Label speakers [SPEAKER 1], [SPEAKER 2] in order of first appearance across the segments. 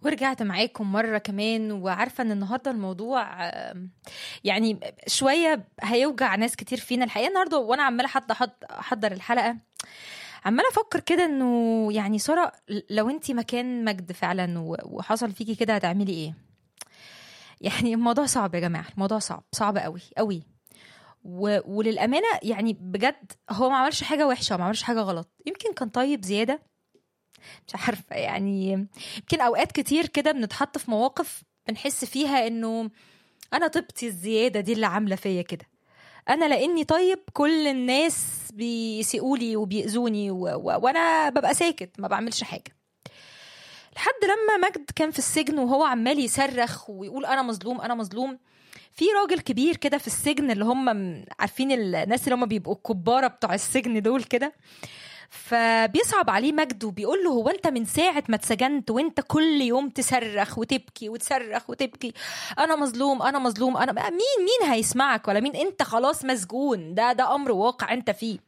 [SPEAKER 1] ورجعت معاكم مرة كمان وعارفة ان النهاردة الموضوع آم، يعني شوية هيوجع ناس كتير فينا الحقيقة النهاردة وانا عمالة حتى احضر الحلقة عمالة افكر كده انه يعني سارة لو انت مكان مجد فعلا و- وحصل فيكي كده هتعملي ايه يعني الموضوع صعب يا جماعة الموضوع صعب صعب قوي قوي و... وللأمانة يعني بجد هو ما عملش حاجة وحشة وما عملش حاجة غلط يمكن كان طيب زيادة مش عارفة يعني يمكن أوقات كتير كده بنتحط في مواقف بنحس فيها إنه أنا طيبتي الزيادة دي اللي عاملة فيا كده أنا لأني طيب كل الناس بيسيئولي وبيأذوني و... و... وأنا ببقى ساكت ما بعملش حاجة لحد لما مجد كان في السجن وهو عمال يصرخ ويقول أنا مظلوم أنا مظلوم في راجل كبير كده في السجن اللي هم م- عارفين الناس اللي هم بيبقوا الكبارة بتوع السجن دول كده فبيصعب عليه مجد وبيقول له هو انت من ساعة ما اتسجنت وانت كل يوم تصرخ وتبكي وتصرخ وتبكي انا مظلوم انا مظلوم انا مين مين هيسمعك ولا مين انت خلاص مسجون ده ده امر واقع انت فيه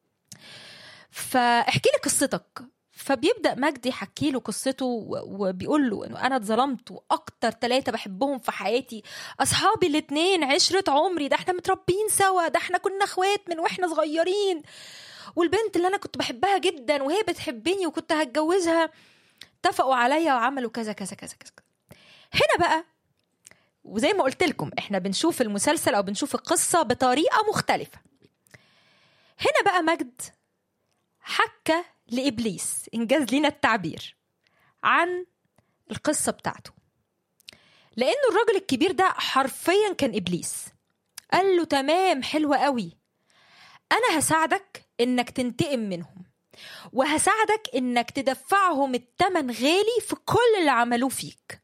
[SPEAKER 1] فاحكي لي قصتك فبيبدا مجدي يحكي له قصته و- وبيقول له انه انا اتظلمت واكتر ثلاثه بحبهم في حياتي اصحابي الاثنين عشره عمري ده احنا متربيين سوا ده احنا كنا اخوات من واحنا صغيرين والبنت اللي انا كنت بحبها جدا وهي بتحبني وكنت هتجوزها اتفقوا عليا وعملوا كذا كذا كذا كذا هنا بقى وزي ما قلت لكم احنا بنشوف المسلسل او بنشوف القصه بطريقه مختلفه هنا بقى مجد حكى لابليس انجاز لنا التعبير عن القصه بتاعته لانه الراجل الكبير ده حرفيا كان ابليس قال له تمام حلوة قوي انا هساعدك انك تنتقم منهم وهساعدك انك تدفعهم التمن غالي في كل اللي عملوه فيك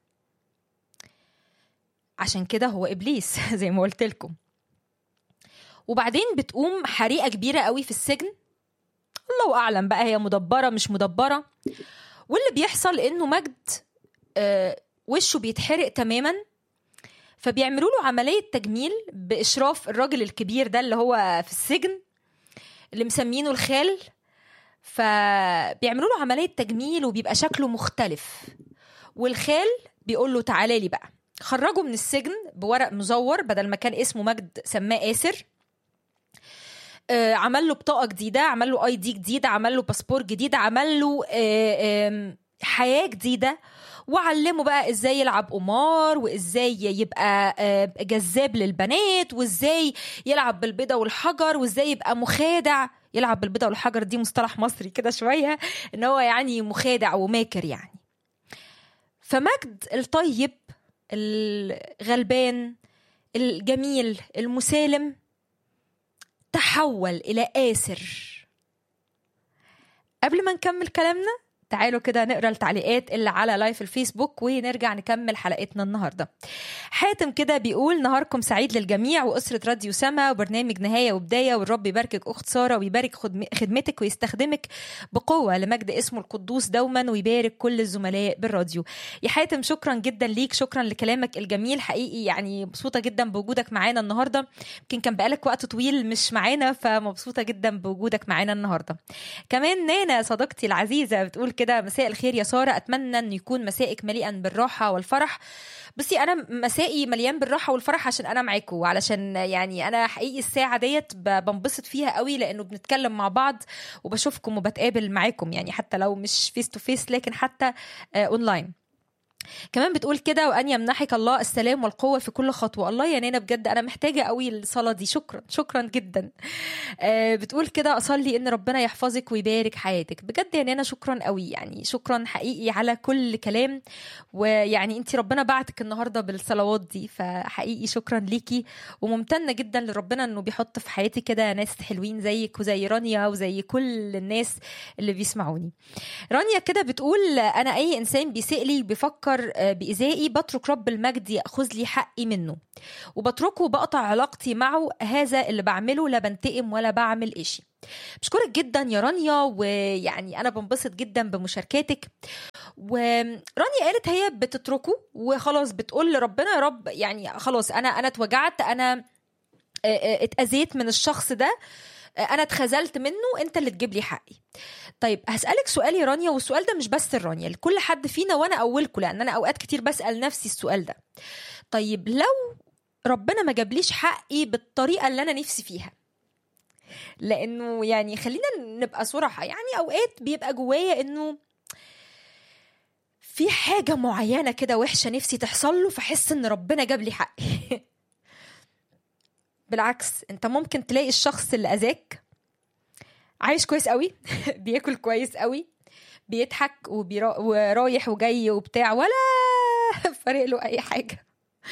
[SPEAKER 1] عشان كده هو ابليس زي ما قلت لكم وبعدين بتقوم حريقه كبيره قوي في السجن الله اعلم بقى هي مدبره مش مدبره واللي بيحصل انه مجد آه وشه بيتحرق تماما فبيعملوا له عمليه تجميل باشراف الراجل الكبير ده اللي هو في السجن اللي مسمينه الخال فبيعملوا له عمليه تجميل وبيبقى شكله مختلف والخال بيقول له تعالى لي بقى خرجه من السجن بورق مزور بدل ما كان اسمه مجد سماه آسر آه، عمل له بطاقه جديده عمل له اي دي جديد عمل له باسبور جديد عمل له آه، آم، حياه جديده وعلمه بقى ازاي يلعب قمار وازاي يبقى آه، جذاب للبنات وازاي يلعب بالبيضه والحجر وازاي يبقى مخادع يلعب بالبيضه والحجر دي مصطلح مصري كده شويه ان هو يعني مخادع وماكر يعني فمجد الطيب الغلبان الجميل المسالم تحول إلى آسر قبل ما نكمل كلامنا تعالوا كده نقرا التعليقات اللي على لايف الفيسبوك ونرجع نكمل حلقتنا النهارده. حاتم كده بيقول نهاركم سعيد للجميع واسره راديو سما وبرنامج نهايه وبدايه والرب يباركك اخت ساره ويبارك خدم- خدمتك ويستخدمك بقوه لمجد اسمه القدوس دوما ويبارك كل الزملاء بالراديو. يا حاتم شكرا جدا ليك شكرا لكلامك الجميل حقيقي يعني مبسوطه جدا بوجودك معانا النهارده يمكن كان بقالك وقت طويل مش معانا فمبسوطه جدا بوجودك معانا النهارده. كمان نانا صديقتي العزيزه بتقول كده مساء الخير يا ساره اتمنى ان يكون مسائك مليئا بالراحه والفرح بصي انا مسائي مليان بالراحه والفرح عشان انا معاكم وعلشان يعني انا حقيقي الساعه ديت ب- بنبسط فيها قوي لانه بنتكلم مع بعض وبشوفكم وبتقابل معاكم يعني حتى لو مش فيس تو فيس لكن حتى آه اونلاين كمان بتقول كده وان يمنحك الله السلام والقوه في كل خطوه الله يا نانا بجد انا محتاجه قوي الصلاه دي شكرا شكرا جدا آه، بتقول كده اصلي ان ربنا يحفظك ويبارك حياتك بجد يا نانا شكرا قوي يعني شكرا حقيقي على كل كلام ويعني انت ربنا بعتك النهارده بالصلوات دي فحقيقي شكرا ليكي وممتنه جدا لربنا انه بيحط في حياتي كده ناس حلوين زيك وزي رانيا وزي كل الناس اللي بيسمعوني رانيا كده بتقول انا اي انسان بيسيء لي بيفكر آه، بايذائي بترك رب المجد ياخذ لي حقي منه وبتركه وبقطع علاقتي معه هذا اللي بعمله لا بنتقم ولا بعمل إشي بشكرك جدا يا رانيا ويعني انا بنبسط جدا بمشاركاتك ورانيا قالت هي بتتركه وخلاص بتقول لربنا يا رب يعني خلاص انا انا اتوجعت انا آه، آه، اتاذيت من الشخص ده انا اتخذلت منه انت اللي تجيب لي حقي طيب هسالك سؤال يا رانيا والسؤال ده مش بس لرانيا لكل حد فينا وانا اولكم لان انا اوقات كتير بسال نفسي السؤال ده طيب لو ربنا ما جابليش حقي بالطريقه اللي انا نفسي فيها لانه يعني خلينا نبقى صراحه يعني اوقات بيبقى جوايا انه في حاجه معينه كده وحشه نفسي تحصل له فاحس ان ربنا جاب لي حقي بالعكس انت ممكن تلاقي الشخص اللي اذاك عايش كويس قوي بياكل كويس قوي بيضحك وبيرا... ورايح وجاي وبتاع ولا فارق له اي حاجه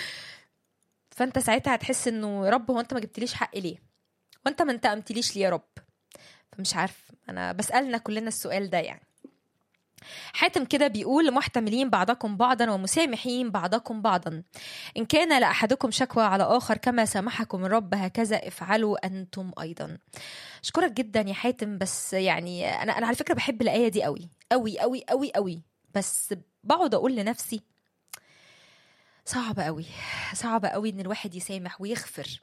[SPEAKER 1] فانت ساعتها هتحس انه يا رب هو انت ما جبتليش حق ليه وانت ما انتقمتليش ليه يا رب فمش عارف انا بسالنا كلنا السؤال ده يعني حاتم كده بيقول محتملين بعضكم بعضا ومسامحين بعضكم بعضا إن كان لأحدكم شكوى على آخر كما سامحكم الرب هكذا افعلوا أنتم أيضا أشكرك جدا يا حاتم بس يعني أنا أنا على فكرة بحب الآية دي قوي قوي قوي قوي قوي بس بقعد أقول لنفسي صعب قوي صعب قوي إن الواحد يسامح ويغفر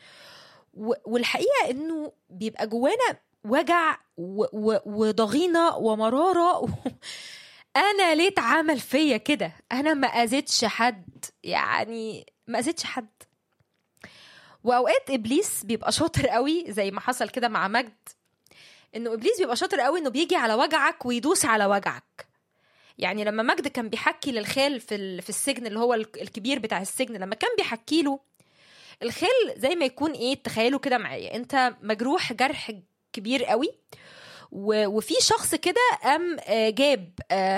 [SPEAKER 1] والحقيقة إنه بيبقى جوانا وجع وضغينه ومراره و... انا ليه اتعمل فيا كده انا ما اذيتش حد يعني ما اذيتش حد واوقات ابليس بيبقى شاطر قوي زي ما حصل كده مع مجد انه ابليس بيبقى شاطر قوي انه بيجي على وجعك ويدوس على وجعك يعني لما مجد كان بيحكي للخال في في السجن اللي هو الكبير بتاع السجن لما كان بيحكي له الخال زي ما يكون ايه تخيلوا كده معايا انت مجروح جرح كبير قوي وفي شخص كده قام جاب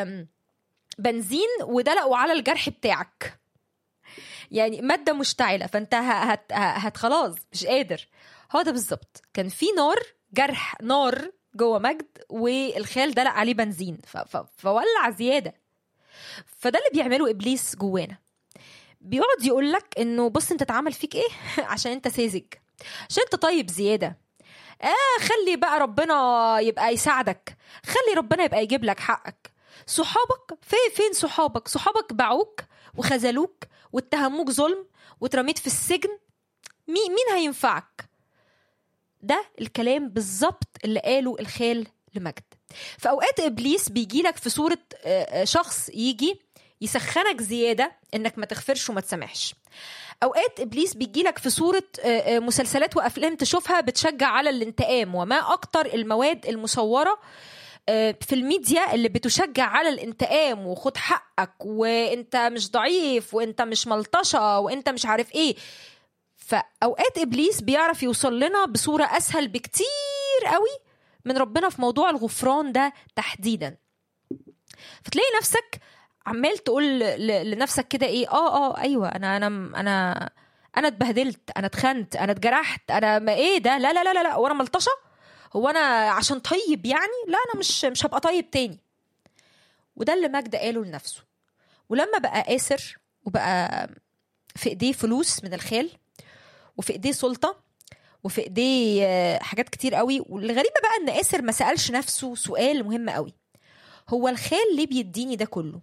[SPEAKER 1] بنزين ودلقوا على الجرح بتاعك يعني ماده مشتعله فانت هت, هت خلاص مش قادر هو ده بالظبط كان في نار جرح نار جوه مجد والخال دلق عليه بنزين فولع زياده فده اللي بيعمله ابليس جوانا بيقعد يقول لك انه بص انت اتعمل فيك ايه عشان انت ساذج عشان انت طيب زياده آه خلي بقى ربنا يبقى يساعدك خلي ربنا يبقى يجيب لك حقك صحابك في فين صحابك صحابك باعوك وخذلوك واتهموك ظلم واترميت في السجن مين مين هينفعك ده الكلام بالظبط اللي قاله الخال لمجد في اوقات ابليس بيجي لك في صوره شخص يجي يسخنك زياده انك ما تغفرش وما تسامحش اوقات ابليس بيجيلك في صوره مسلسلات وافلام تشوفها بتشجع على الانتقام وما اكتر المواد المصوره في الميديا اللي بتشجع على الانتقام وخد حقك وانت مش ضعيف وانت مش ملطشه وانت مش عارف ايه فاوقات ابليس بيعرف يوصل لنا بصوره اسهل بكتير قوي من ربنا في موضوع الغفران ده تحديدا فتلاقي نفسك عمال تقول لنفسك كده ايه اه اه ايوه انا انا انا انا اتبهدلت انا اتخنت انا اتجرحت انا ما ايه ده لا لا لا لا, لا. وانا ملطشه هو انا عشان طيب يعني لا انا مش مش هبقى طيب تاني وده اللي مجد قاله لنفسه ولما بقى قاسر وبقى في ايديه فلوس من الخال وفي ايديه سلطه وفي ايديه حاجات كتير قوي والغريبه بقى ان قاسر ما سالش نفسه سؤال مهم قوي هو الخال ليه بيديني ده كله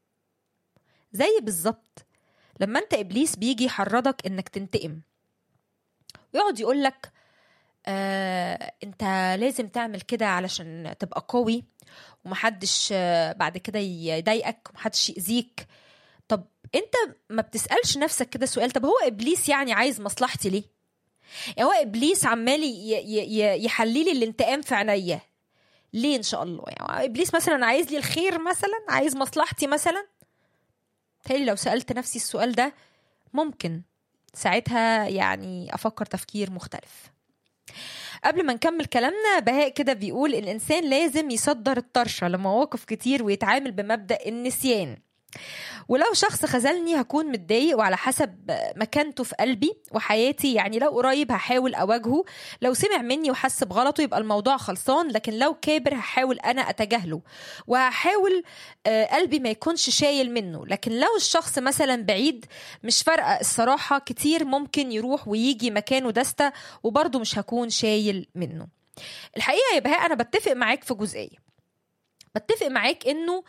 [SPEAKER 1] زي بالظبط لما انت ابليس بيجي يحرضك انك تنتقم ويقعد يقول لك آه انت لازم تعمل كده علشان تبقى قوي ومحدش آه بعد كده يضايقك ومحدش يأذيك طب انت ما بتسألش نفسك كده سؤال طب هو ابليس يعني عايز مصلحتي ليه يعني هو ابليس عمال يحللي الانتقام في عينيا ليه ان شاء الله يعني ابليس مثلا عايز لي الخير مثلا عايز مصلحتي مثلا تالي لو سألت نفسي السؤال ده ممكن ساعتها يعني أفكر تفكير مختلف قبل ما نكمل كلامنا بهاء كده بيقول الإنسان لازم يصدر الطرشة لمواقف كتير ويتعامل بمبدأ النسيان ولو شخص خذلني هكون متضايق وعلى حسب مكانته في قلبي وحياتي يعني لو قريب هحاول اواجهه لو سمع مني وحس بغلطه يبقى الموضوع خلصان لكن لو كابر هحاول انا اتجاهله وهحاول قلبي ما يكونش شايل منه لكن لو الشخص مثلا بعيد مش فارقه الصراحه كتير ممكن يروح ويجي مكانه دستة وبرضه مش هكون شايل منه الحقيقه يا بهاء انا بتفق معاك في جزئيه بتفق معاك انه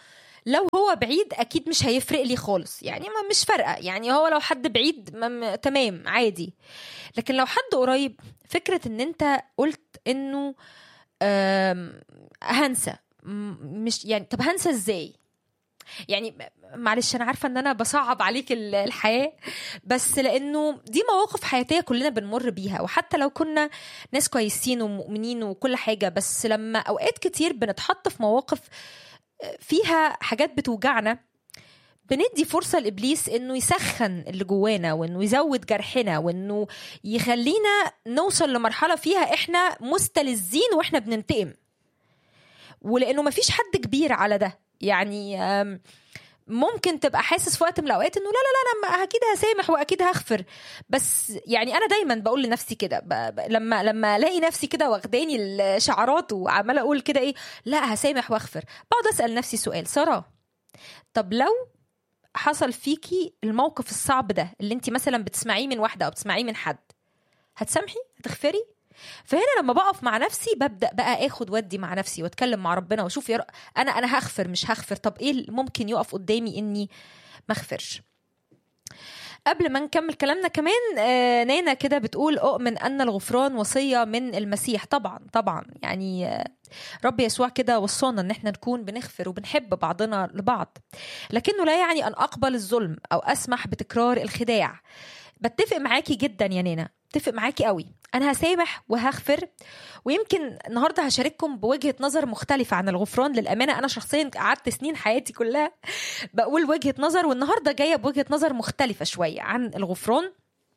[SPEAKER 1] لو هو بعيد اكيد مش هيفرق لي خالص يعني ما مش فارقه يعني هو لو حد بعيد ما م- تمام عادي لكن لو حد قريب فكره ان انت قلت انه آم، هنسى م- مش يعني طب هنسى ازاي يعني معلش انا عارفه ان انا بصعب عليك ال- الحياه بس لانه دي مواقف حياتيه كلنا بنمر بيها وحتى لو كنا ناس كويسين ومؤمنين وكل حاجه بس لما اوقات كتير بنتحط في مواقف فيها حاجات بتوجعنا بندي فرصة لإبليس إنه يسخن اللي جوانا وإنه يزود جرحنا وإنه يخلينا نوصل لمرحلة فيها إحنا مستلذين وإحنا بننتقم ولأنه مفيش حد كبير على ده يعني آم، ممكن تبقى حاسس في وقت من الاوقات انه لا لا لا انا اكيد هسامح واكيد هغفر بس يعني انا دايما بقول لنفسي كده ب- ب- لما لما الاقي نفسي كده واخداني الشعارات وعماله اقول كده ايه لا هسامح واغفر بقعد اسال نفسي سؤال ساره طب لو حصل فيكي الموقف الصعب ده اللي انت مثلا بتسمعيه من واحده او بتسمعيه من حد هتسامحي هتغفري فهنا لما بقف مع نفسي ببدا بقى اخد ودي مع نفسي واتكلم مع ربنا واشوف يا ر- انا انا هغفر مش هغفر طب ايه اللي ممكن يقف قدامي اني ما اغفرش قبل ما نكمل كلامنا كمان آه، نانا كده بتقول اؤمن ان الغفران وصيه من المسيح طبعا طبعا يعني آه، رب يسوع كده وصانا ان احنا نكون بنغفر وبنحب بعضنا لبعض لكنه لا يعني ان اقبل الظلم او اسمح بتكرار الخداع بتفق معاكي جدا يا نانا اتفق معاكي قوي انا هسامح وهغفر ويمكن النهارده هشارككم بوجهه نظر مختلفه عن الغفران للامانه انا شخصيا قعدت سنين حياتي كلها بقول وجهه نظر والنهارده جايه بوجهه نظر مختلفه شويه عن الغفران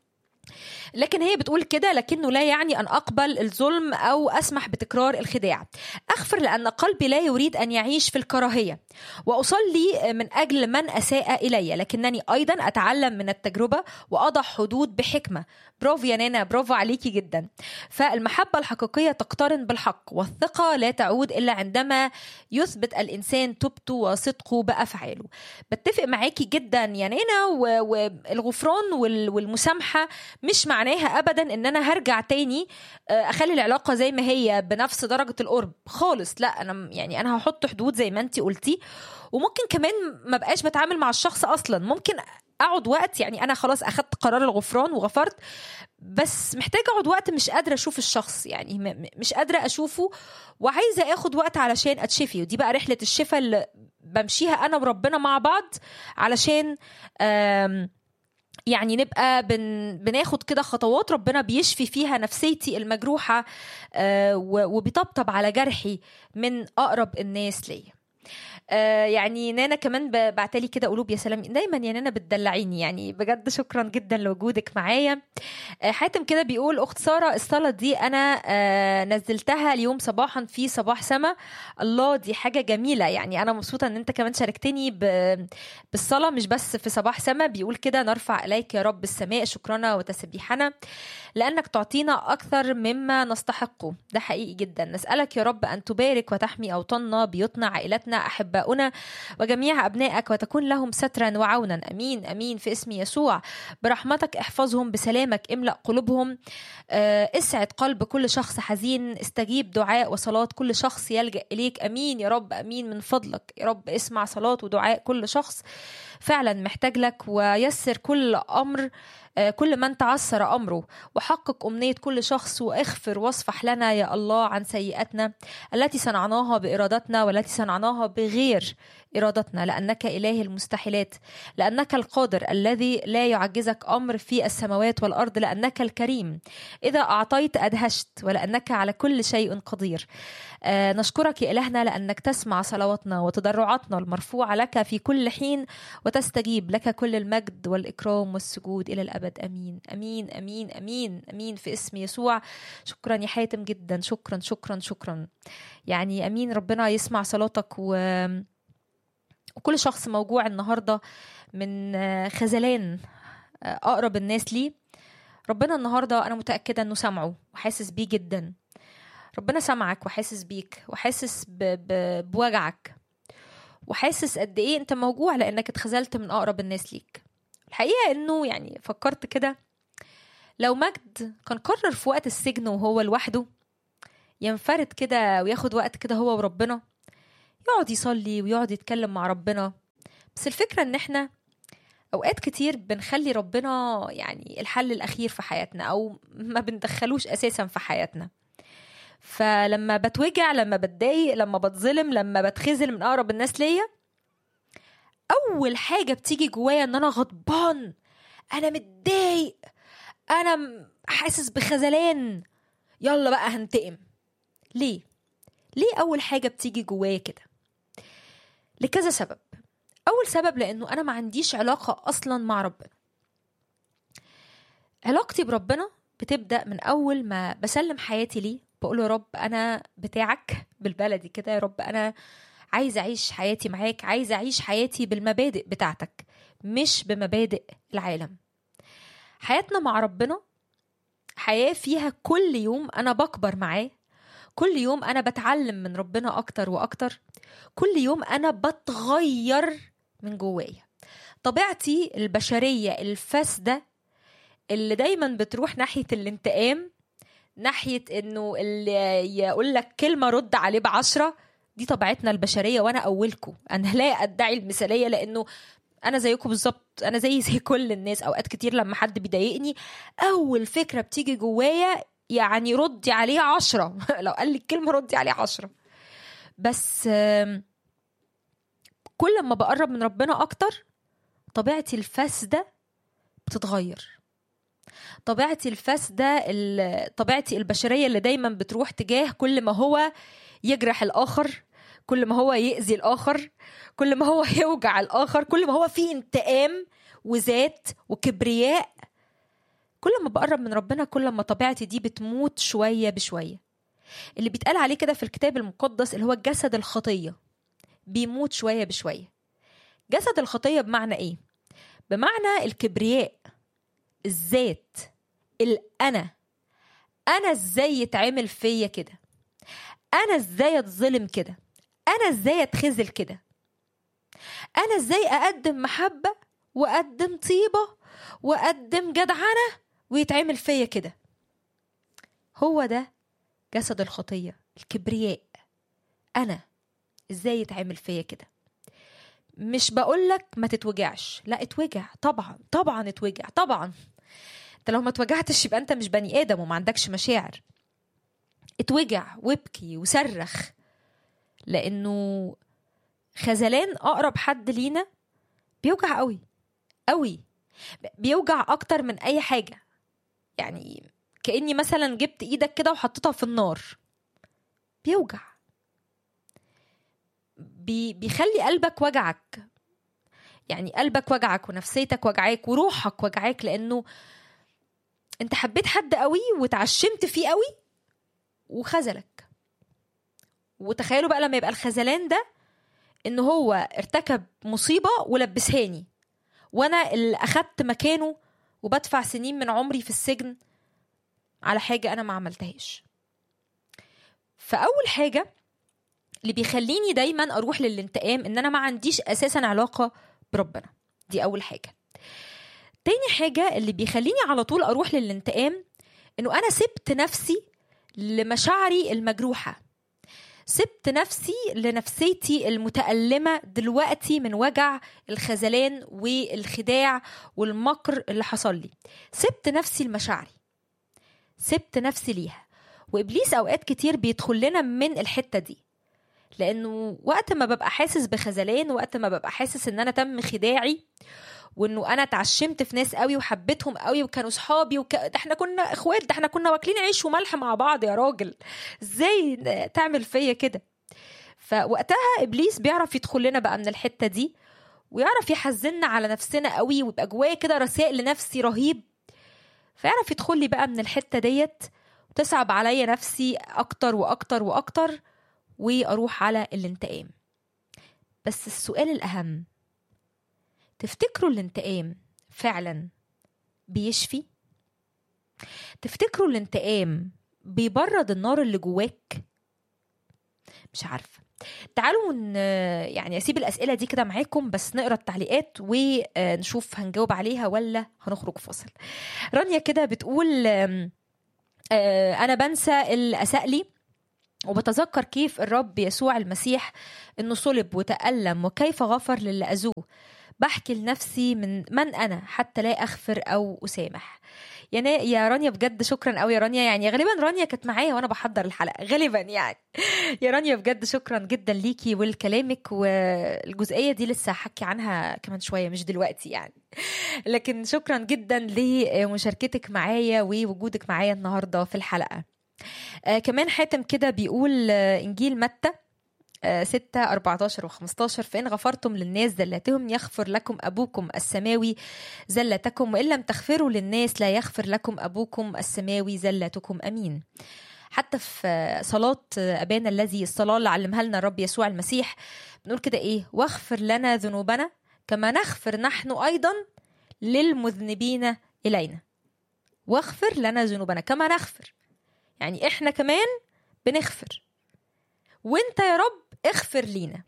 [SPEAKER 1] لكن هي بتقول كده لكنه لا يعني ان اقبل الظلم او اسمح بتكرار الخداع اغفر لان قلبي لا يريد ان يعيش في الكراهيه واصلي من اجل من اساء الي لكنني ايضا اتعلم من التجربه واضع حدود بحكمه برافو يا نانا برافو عليكي جدا فالمحبه الحقيقيه تقترن بالحق والثقه لا تعود الا عندما يثبت الانسان توبته وصدقه بافعاله بتفق معاكي جدا يا نانا و- والغفران وال- والمسامحه مش معناها ابدا ان انا هرجع تاني آه، اخلي العلاقه زي ما هي بنفس درجه القرب خالص لا انا م- يعني انا هحط حدود زي ما انت قلتي وممكن كمان ما بقاش بتعامل مع الشخص اصلا ممكن اقعد وقت يعني انا خلاص اخدت قرار الغفران وغفرت بس محتاجه اقعد وقت مش قادره اشوف الشخص يعني م- م- مش قادره اشوفه وعايزه اخد وقت علشان اتشفي ودي بقى رحله الشفاء اللي بمشيها انا وربنا مع بعض علشان آم يعني نبقى بن بناخد كده خطوات ربنا بيشفي فيها نفسيتي المجروحه آه، و- وبيطبطب على جرحي من اقرب الناس ليا آه، يعني نانا كمان ب- بعتلي كده قلوب يا سلام دايما يا نانا بتدلعيني يعني بجد شكرا جدا لوجودك معايا آه، حاتم كده بيقول اخت ساره الصلاه دي انا آه، نزلتها اليوم صباحا في صباح سما الله دي حاجه جميله يعني انا مبسوطه ان انت كمان شاركتني ب- بالصلاه مش بس في صباح سما بيقول كده نرفع اليك يا رب السماء شكرنا وتسبيحنا لانك تعطينا اكثر مما نستحقه ده حقيقي جدا نسالك يا رب ان تبارك وتحمي اوطاننا بيوتنا عائلتنا احباؤنا وجميع ابنائك وتكون لهم سترا وعونا امين امين في اسم يسوع برحمتك احفظهم بسلامك املا قلوبهم آه، اسعد قلب كل شخص حزين استجيب دعاء وصلاه كل شخص يلجا اليك امين يا رب امين من فضلك يا رب اسمع صلاه ودعاء كل شخص فعلا محتاج لك ويسر كل امر آه، كل من تعثر امره وحقق امنيه كل شخص واغفر واصفح لنا يا الله عن سيئاتنا التي صنعناها بارادتنا والتي صنعناها بغير ارادتنا لانك اله المستحيلات لانك القادر الذي لا يعجزك امر في السماوات والارض لانك الكريم اذا اعطيت ادهشت ولانك على كل شيء قدير آه، نشكرك يا الهنا لانك تسمع صلواتنا وتضرعاتنا المرفوعه لك في كل حين وتستجيب لك كل المجد والاكرام والسجود الى الابد امين امين امين امين امين في اسم يسوع شكرا يا حاتم جدا شكرا شكرا شكرا يعني امين ربنا يسمع صلاتك و وكل شخص موجوع النهارده من آه، خذلان آه، اقرب الناس ليه ربنا النهارده انا متاكده انه سامعه وحاسس بيه جدا ربنا سامعك وحاسس بيك وحاسس ب... ب... بوجعك وحاسس قد ايه انت موجوع لانك اتخذلت من اقرب الناس ليك الحقيقه انه يعني فكرت كده لو مجد كان قرر في وقت السجن وهو لوحده ينفرد كده وياخد وقت كده هو وربنا يقعد يصلي ويقعد يتكلم مع ربنا بس الفكرة ان احنا اوقات كتير بنخلي ربنا يعني الحل الاخير في حياتنا او ما بندخلوش اساسا في حياتنا فلما بتوجع لما بتضايق لما بتظلم لما بتخذل من اقرب الناس ليا اول حاجه بتيجي جوايا ان انا غضبان انا متضايق انا م- حاسس بخذلان يلا بقى هنتقم ليه ليه اول حاجه بتيجي جوايا كده لكذا سبب اول سبب لانه انا ما عنديش علاقه اصلا مع ربنا علاقتي بربنا بتبدا من اول ما بسلم حياتي ليه بقول له يا رب انا بتاعك بالبلدي كده يا رب انا عايز اعيش حياتي معاك عايز اعيش حياتي بالمبادئ بتاعتك مش بمبادئ العالم حياتنا مع ربنا حياه فيها كل يوم انا بكبر معاه كل يوم انا بتعلم من ربنا اكتر واكتر كل يوم انا بتغير من جوايا طبيعتي البشريه الفاسده اللي دايما بتروح ناحيه الانتقام ناحيه انه اللي يقول لك كلمه رد عليه بعشرة دي طبيعتنا البشريه وانا اولكم انا لا ادعي المثاليه لانه انا زيكم بالظبط انا زي زي كل الناس اوقات كتير لما حد بيضايقني اول فكره بتيجي جوايا يعني ردي عليه عشرة لو قال لي الكلمه ردي عليه عشرة بس آم، كل ما بقرب من ربنا اكتر طبيعتي الفاسده بتتغير طبيعتي الفاسده ال- طبيعتي البشريه اللي دايما بتروح تجاه كل ما هو يجرح الاخر كل ما هو يأذي الاخر كل ما هو يوجع الاخر كل ما هو فيه انتقام وذات وكبرياء كل ما بقرب من ربنا كل ما طبيعتي دي بتموت شويه بشويه اللي بيتقال عليه كده في الكتاب المقدس اللي هو جسد الخطيه بيموت شويه بشويه جسد الخطيه بمعنى ايه بمعنى الكبرياء الذات الانا انا ازاي يتعمل فيا كده انا ازاي اتظلم كده انا ازاي اتخذل كده انا ازاي اقدم محبه واقدم طيبه واقدم جدعنه ويتعمل فيا كده هو ده جسد الخطيه الكبرياء انا ازاي يتعمل فيا كده مش بقولك ما تتوجعش لا اتوجع طبعا طبعا اتوجع طبعا انت لو ما اتوجعتش يبقى انت مش بني ادم وما عندكش مشاعر اتوجع وابكي وصرخ لانه خذلان اقرب حد لينا بيوجع قوي قوي بيوجع اكتر من اي حاجه يعني كاني مثلا جبت ايدك كده وحطيتها في النار بيوجع بي بيخلي قلبك وجعك يعني قلبك وجعك ونفسيتك وجعاك وروحك وجعاك لانه انت حبيت حد قوي وتعشمت فيه قوي وخذلك وتخيلوا بقى لما يبقى الخذلان ده ان هو ارتكب مصيبه ولبسهاني وانا اللي اخدت مكانه وبدفع سنين من عمري في السجن على حاجه انا ما عملتهاش فاول حاجه اللي بيخليني دايما اروح للانتقام ان انا ما عنديش اساسا علاقه بربنا دي اول حاجه تاني حاجه اللي بيخليني على طول اروح للانتقام انه انا سبت نفسي لمشاعري المجروحه سبت نفسي لنفسيتي المتألمة دلوقتي من وجع الخذلان والخداع والمكر اللي حصل لي سبت نفسي لمشاعري سبت نفسي ليها وإبليس أوقات كتير بيدخل لنا من الحتة دي لأنه وقت ما ببقى حاسس بخذلان وقت ما ببقى حاسس إن أنا تم خداعي وانه انا اتعشمت في ناس قوي وحبيتهم قوي وكانوا صحابي وك... ده احنا كنا اخوات ده احنا كنا واكلين عيش وملح مع بعض يا راجل ازاي تعمل فيا كده فوقتها ابليس بيعرف يدخل لنا بقى من الحته دي ويعرف يحزننا على نفسنا قوي ويبقى جوايا كده رسائل لنفسي رهيب فيعرف يدخل لي بقى من الحته ديت وتصعب عليا نفسي اكتر واكتر واكتر واروح على الانتقام بس السؤال الاهم تفتكروا الانتقام فعلا بيشفي تفتكروا الانتقام بيبرد النار اللي جواك مش عارفه تعالوا ن... يعني اسيب الاسئله دي كده معاكم بس نقرا التعليقات ونشوف هنجاوب عليها ولا هنخرج فاصل رانيا كده بتقول انا بنسى اللي اساء لي وبتذكر كيف الرب يسوع المسيح انه صلب وتألم وكيف غفر للي اذوه بحكي لنفسي من من انا حتى لا اغفر او اسامح يا نا- يا رانيا بجد شكرا قوي يا رانيا يعني غالبا رانيا كانت معايا وانا بحضر الحلقه غالبا يعني يا رانيا بجد شكرا جدا ليكي ولكلامك والجزئيه دي لسه هحكي عنها كمان شويه مش دلوقتي يعني لكن شكرا جدا لمشاركتك معايا ووجودك معايا النهارده في الحلقه آه كمان حاتم كده بيقول آه انجيل متى آه، 6 14 و 15 فإن غفرتم للناس زلاتهم يغفر لكم أبوكم السماوي زلتكم وإن لم تغفروا للناس لا يغفر لكم أبوكم السماوي زلتكم أمين حتى في آه، صلاة آه، أبانا الذي الصلاة اللي علمها لنا الرب يسوع المسيح بنقول كده إيه واغفر لنا ذنوبنا كما نغفر نحن أيضا للمذنبين إلينا واغفر لنا ذنوبنا كما نغفر يعني إحنا كمان بنغفر وانت يا رب اغفر لينا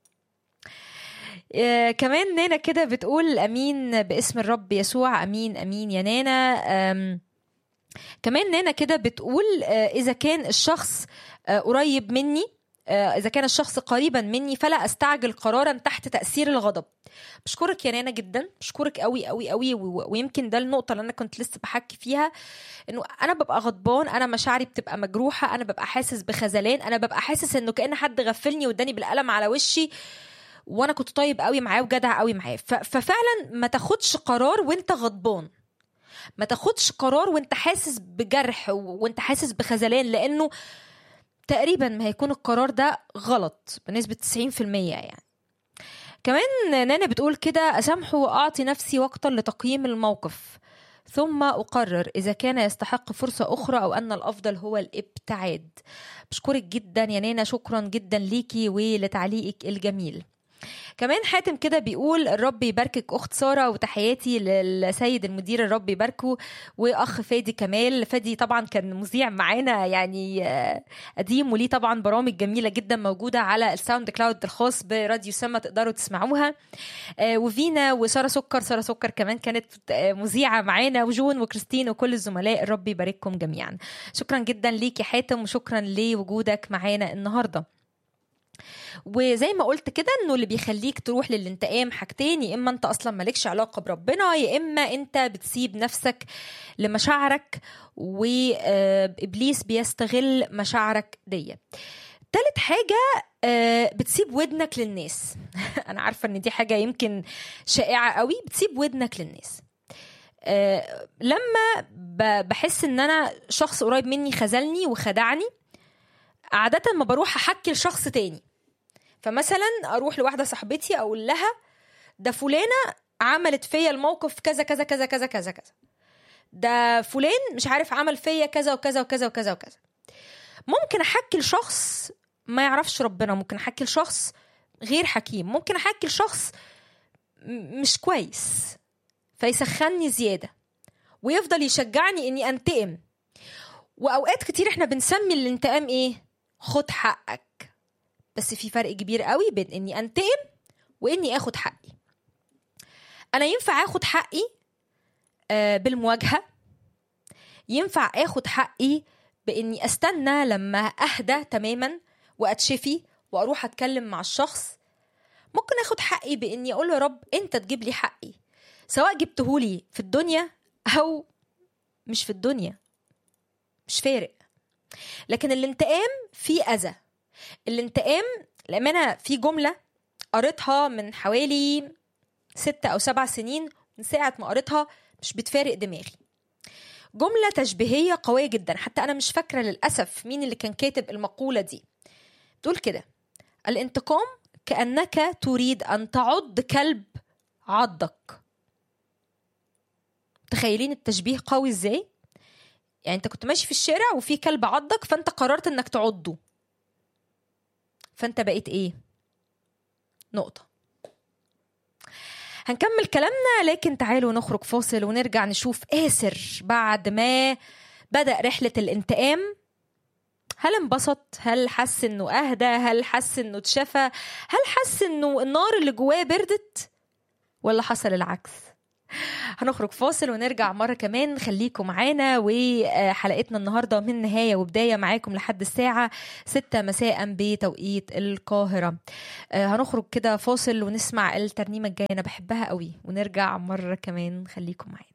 [SPEAKER 1] آه، كمان نانا كده بتقول امين باسم الرب يسوع امين امين يا نانا آم، كمان نانا كده بتقول آه، اذا كان الشخص آه، قريب مني آه، اذا كان الشخص قريبا مني فلا استعجل قرارا تحت تاثير الغضب بشكرك يا نانا جدا بشكرك قوي قوي قوي و- ويمكن ده النقطه اللي انا كنت لسه بحكي فيها انه انا ببقى غضبان انا مشاعري بتبقى مجروحه انا ببقى حاسس بخذلان انا ببقى حاسس انه كان حد غفلني واداني بالقلم على وشي وانا كنت طيب قوي معاه وجدع قوي معاه ف- ففعلا ما تاخدش قرار وانت غضبان ما تاخدش قرار وانت حاسس بجرح و- وانت حاسس بخذلان لانه تقريبا ما هيكون القرار ده غلط بنسبة 90% يعني كمان نانا بتقول كده أسامحه وأعطي نفسي وقتا لتقييم الموقف ثم أقرر إذا كان يستحق فرصة أخرى أو أن الأفضل هو الابتعاد بشكرك جدا يا نانا شكرا جدا ليكي ولتعليقك الجميل كمان حاتم كده بيقول الرب يباركك اخت ساره وتحياتي للسيد المدير الرب يباركه واخ فادي كمال فادي طبعا كان مذيع معانا يعني آه، قديم وليه طبعا برامج جميله جدا موجوده على الساوند كلاود الخاص براديو سما تقدروا تسمعوها آه، وفينا وساره سكر ساره سكر كمان كانت آه، مذيعه معانا وجون وكريستين وكل الزملاء الرب يبارككم جميعا شكرا جدا ليك يا حاتم وشكرا لوجودك معانا النهارده وزي ما قلت كده انه اللي بيخليك تروح للانتقام حاجتين يا اما انت اصلا مالكش علاقه بربنا يا اما انت بتسيب نفسك لمشاعرك وابليس بيستغل مشاعرك دي تالت حاجة آه، بتسيب ودنك للناس أنا عارفة إن دي حاجة يمكن شائعة قوي بتسيب ودنك للناس آه، لما ب- بحس إن أنا شخص قريب مني خذلني وخدعني عادة ما بروح أحكي لشخص تاني فمثلا اروح لواحده صاحبتي اقول لها ده فلانه عملت فيا الموقف كذا كذا كذا كذا كذا كذا ده فلان مش عارف عمل فيا كذا وكذا وكذا وكذا وكذا ممكن احكي لشخص ما يعرفش ربنا ممكن احكي لشخص غير حكيم ممكن احكي لشخص م- مش كويس فيسخني زياده ويفضل يشجعني اني انتقم واوقات كتير احنا بنسمي الانتقام ايه خد حقك بس في فرق كبير قوي بين اني انتقم واني اخد حقي انا ينفع اخد حقي آه، بالمواجهه ينفع اخد حقي باني استنى لما اهدى تماما واتشفي واروح اتكلم مع الشخص ممكن اخد حقي باني اقول له يا رب انت تجيب لي حقي سواء جبتهولي في الدنيا او مش في الدنيا مش فارق لكن الانتقام فيه اذى الانتقام للأمانة في جملة قريتها من حوالي ستة أو سبع سنين من ساعة ما قريتها مش بتفارق دماغي جملة تشبيهية قوية جدا حتى أنا مش فاكرة للأسف مين اللي كان كاتب المقولة دي تقول كده الانتقام كأنك تريد أن تعض كلب عضك تخيلين التشبيه قوي ازاي يعني انت كنت ماشي في الشارع وفي كلب عضك فانت قررت انك تعضه فانت بقيت ايه نقطة هنكمل كلامنا لكن تعالوا نخرج فاصل ونرجع نشوف آسر بعد ما بدأ رحلة الانتقام هل انبسط؟ هل حس انه اهدى؟ هل حس انه اتشفى؟ هل حس انه النار اللي جواه بردت؟ ولا حصل العكس؟ هنخرج فاصل ونرجع مرة كمان خليكم معانا وحلقتنا النهاردة من نهاية وبداية معاكم لحد الساعة 6 مساء بتوقيت القاهرة هنخرج كده فاصل ونسمع الترنيمة الجاية أنا بحبها قوي ونرجع مرة كمان خليكم معانا